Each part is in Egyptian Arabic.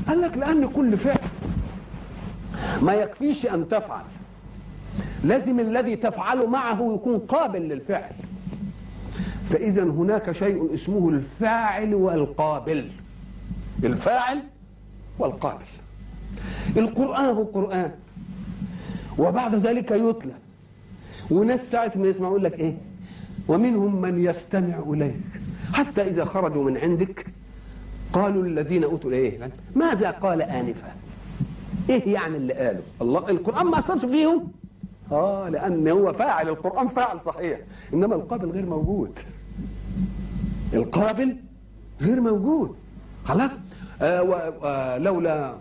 قال لك لان كل فعل ما يكفيش ان تفعل لازم الذي تفعل معه يكون قابل للفعل فاذا هناك شيء اسمه الفاعل والقابل الفاعل والقابل القران هو قران وبعد ذلك يتلى وناس ساعة ما يسمعوا يقول لك ايه ومنهم من يستمع اليك حتى اذا خرجوا من عندك قالوا الذين اوتوا ايه ماذا قال انفا ايه يعني اللي قاله الله القران ما اثرش فيهم اه لان هو فاعل القران فاعل صحيح انما القابل غير موجود القابل غير موجود خلاص آه ولولا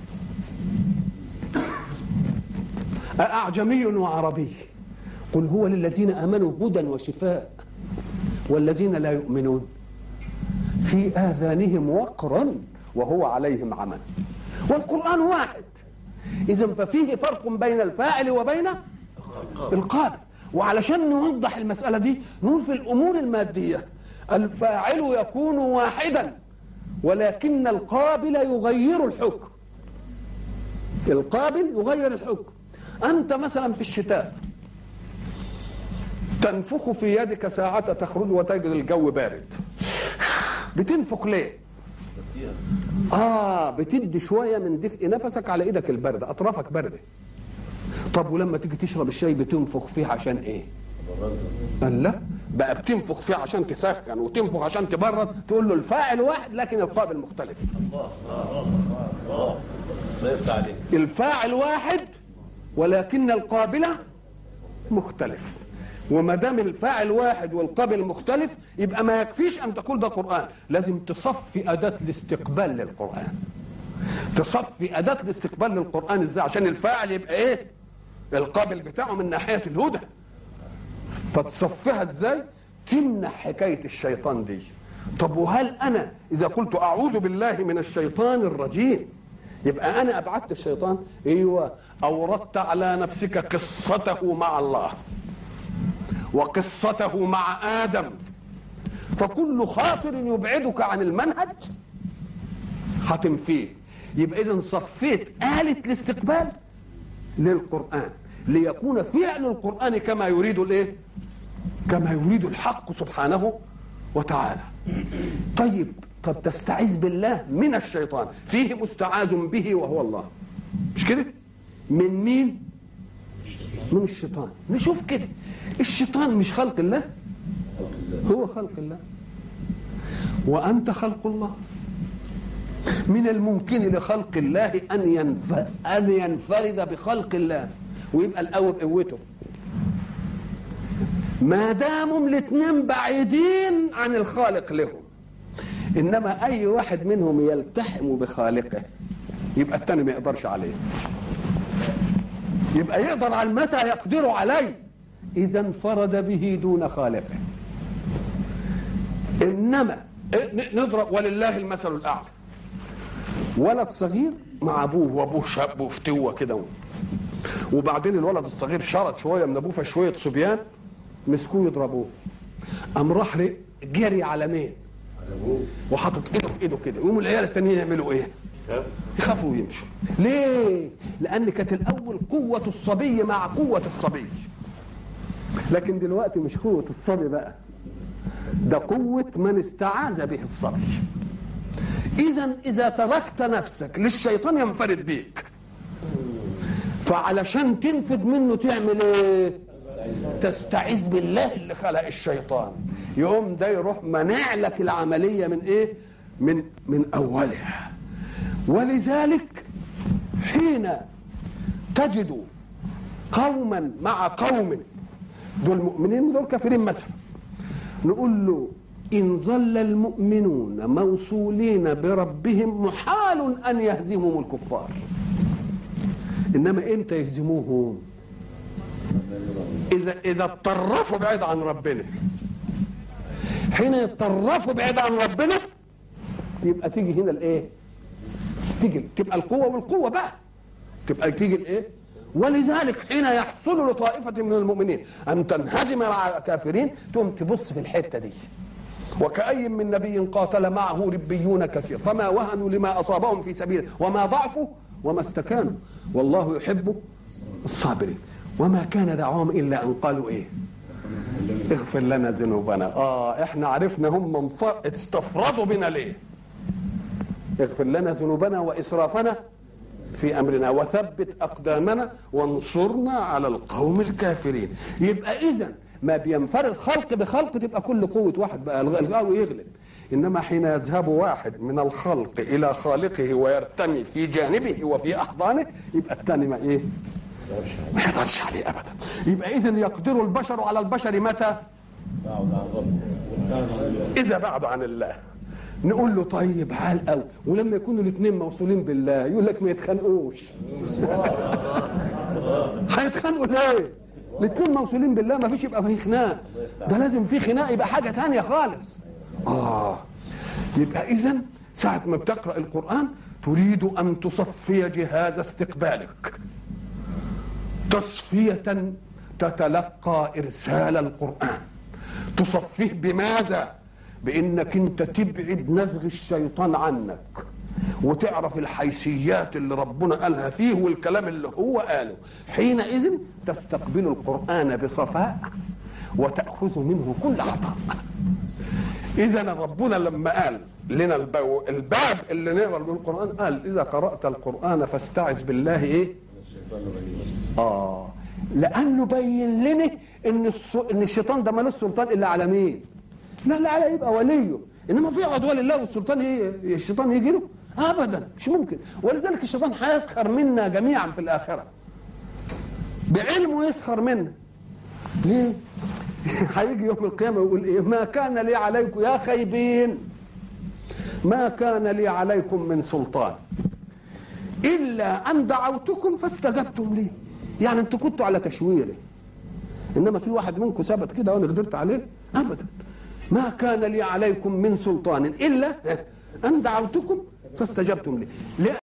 أعجمي وعربي قل هو للذين آمنوا هدى وشفاء والذين لا يؤمنون في آذانهم وقر وهو عليهم عمى والقرآن واحد إذا ففيه فرق بين الفاعل وبين القابل وعلشان نوضح المسألة دي نقول في الأمور المادية الفاعل يكون واحدا ولكن القابل يغير الحكم القابل يغير الحكم أنت مثلا في الشتاء تنفخ في يدك ساعة تخرج وتجد الجو بارد بتنفخ ليه؟ آه بتدي شوية من دفء نفسك على إيدك الباردة أطرافك باردة طب ولما تيجي تشرب الشاي بتنفخ فيه عشان إيه؟ قال لا بقى بتنفخ فيه عشان تسخن وتنفخ عشان تبرد تقول له الفاعل واحد لكن القابل مختلف الفاعل واحد ولكن القابلة مختلف وما دام الفاعل واحد والقابل مختلف يبقى ما يكفيش ان تقول ده قران لازم تصفي اداه الاستقبال للقران تصفي اداه الاستقبال للقران ازاي عشان الفاعل يبقى ايه القابل بتاعه من ناحيه الهدى فتصفيها ازاي تمنع حكايه الشيطان دي طب وهل انا اذا قلت اعوذ بالله من الشيطان الرجيم يبقى انا ابعدت الشيطان ايوه اوردت على نفسك قصته مع الله وقصته مع ادم فكل خاطر يبعدك عن المنهج هتنفيه يبقى اذا صفيت آلة الاستقبال للقرآن ليكون فعل القرآن كما يريد الايه كما يريد الحق سبحانه وتعالى طيب طب تستعيذ بالله من الشيطان فيه مستعاذ به وهو الله مش كده من مين من الشيطان نشوف كده الشيطان مش خلق الله هو خلق الله وأنت خلق الله من الممكن لخلق الله أن ينف... أن ينفرد بخلق الله ويبقى الأول بقوته ما داموا الاثنين بعيدين عن الخالق لهم انما اي واحد منهم يلتحم بخالقه يبقى الثاني ما يقدرش عليه يبقى يقدر على متى يقدر عليه اذا انفرد به دون خالقه انما نضرب ولله المثل الاعلى ولد صغير مع ابوه وابوه شاب وفتوه كده وبعدين الولد الصغير شرد شويه من ابوه فشويه صبيان مسكوه يضربوه قام راح جري على مين وحاطط ايده في ايده كده يقوموا العيال التانيين يعملوا ايه يخافوا ويمشوا ليه لان كانت الاول قوه الصبي مع قوه الصبي لكن دلوقتي مش قوه الصبي بقى ده قوه من استعاذ به الصبي اذا اذا تركت نفسك للشيطان ينفرد بيك فعلشان تنفد منه تعمل ايه تستعيذ بالله اللي خلق الشيطان يقوم ده يروح منع لك العمليه من ايه من من اولها ولذلك حين تجد قوما مع قوم دول مؤمنين ودول كافرين مثلا نقول له إن ظل المؤمنون موصولين بربهم محال أن يهزمهم الكفار إنما إمتى يهزموهم إذا إذا اتطرفوا بعيد عن ربنا حين يتطرفوا بعيد عن ربنا يبقى تيجي هنا الإيه؟ تيجي تبقى القوة والقوة بقى تبقى تيجي الإيه؟ ولذلك حين يحصل لطائفة من المؤمنين أن تنهزم مع كافرين تقوم تبص في الحتة دي وكأي من نبي قاتل معه ربيون كثير فما وهنوا لما أصابهم في سبيله وما ضعفوا وما استكانوا والله يحب الصابرين وما كان دعواهم إلا أن قالوا إيه اغفر لنا ذنوبنا اه احنا عرفنا هم استفردوا بنا ليه اغفر لنا ذنوبنا واسرافنا في امرنا وثبت اقدامنا وانصرنا على القوم الكافرين يبقى اذا ما بينفرد خلق بخلق تبقى كل قوه واحد بقى الغاوي يغلب انما حين يذهب واحد من الخلق الى خالقه ويرتمي في جانبه وفي احضانه يبقى الثاني ما ايه ما يقدرش عليه ابدا يبقى اذا يقدر البشر على البشر متى اذا بعدوا عن الله نقول له طيب عال قوي ولما يكونوا الاثنين موصولين بالله يقول لك ما يتخانقوش هيتخانقوا ليه الاثنين موصولين بالله ما فيش يبقى في خناق ده لازم في خناق يبقى حاجه ثانيه خالص اه يبقى اذا ساعه ما بتقرا القران تريد ان تصفي جهاز استقبالك تصفيه تتلقى ارسال القران تصفيه بماذا بانك انت تبعد نزغ الشيطان عنك وتعرف الحيثيات اللي ربنا قالها فيه والكلام اللي هو قاله حينئذ تستقبل القرآن بصفاء وتأخذ منه كل عطاء إذا ربنا لما قال لنا البو الباب اللي نقرا من القرآن قال إذا قرأت القرآن فاستعذ بالله إيه؟ آه لأنه بين لنا إن إن الشيطان ده مالوش سلطان إلا على مين؟ لا لا على يبقى وليه انما في عدوان لله والسلطان ايه الشيطان يجي له ابدا مش ممكن ولذلك الشيطان هيسخر منا جميعا في الاخره بعلمه يسخر منا ليه هيجي يوم القيامه ويقول ايه ما كان لي عليكم يا خيبين ما كان لي عليكم من سلطان الا ان دعوتكم فاستجبتم لي يعني انتوا كنتوا على تشويري انما في واحد منكم ثبت كده وانا قدرت عليه ابدا ما كان لي عليكم من سلطان الا ان دعوتكم فاستجبتم لي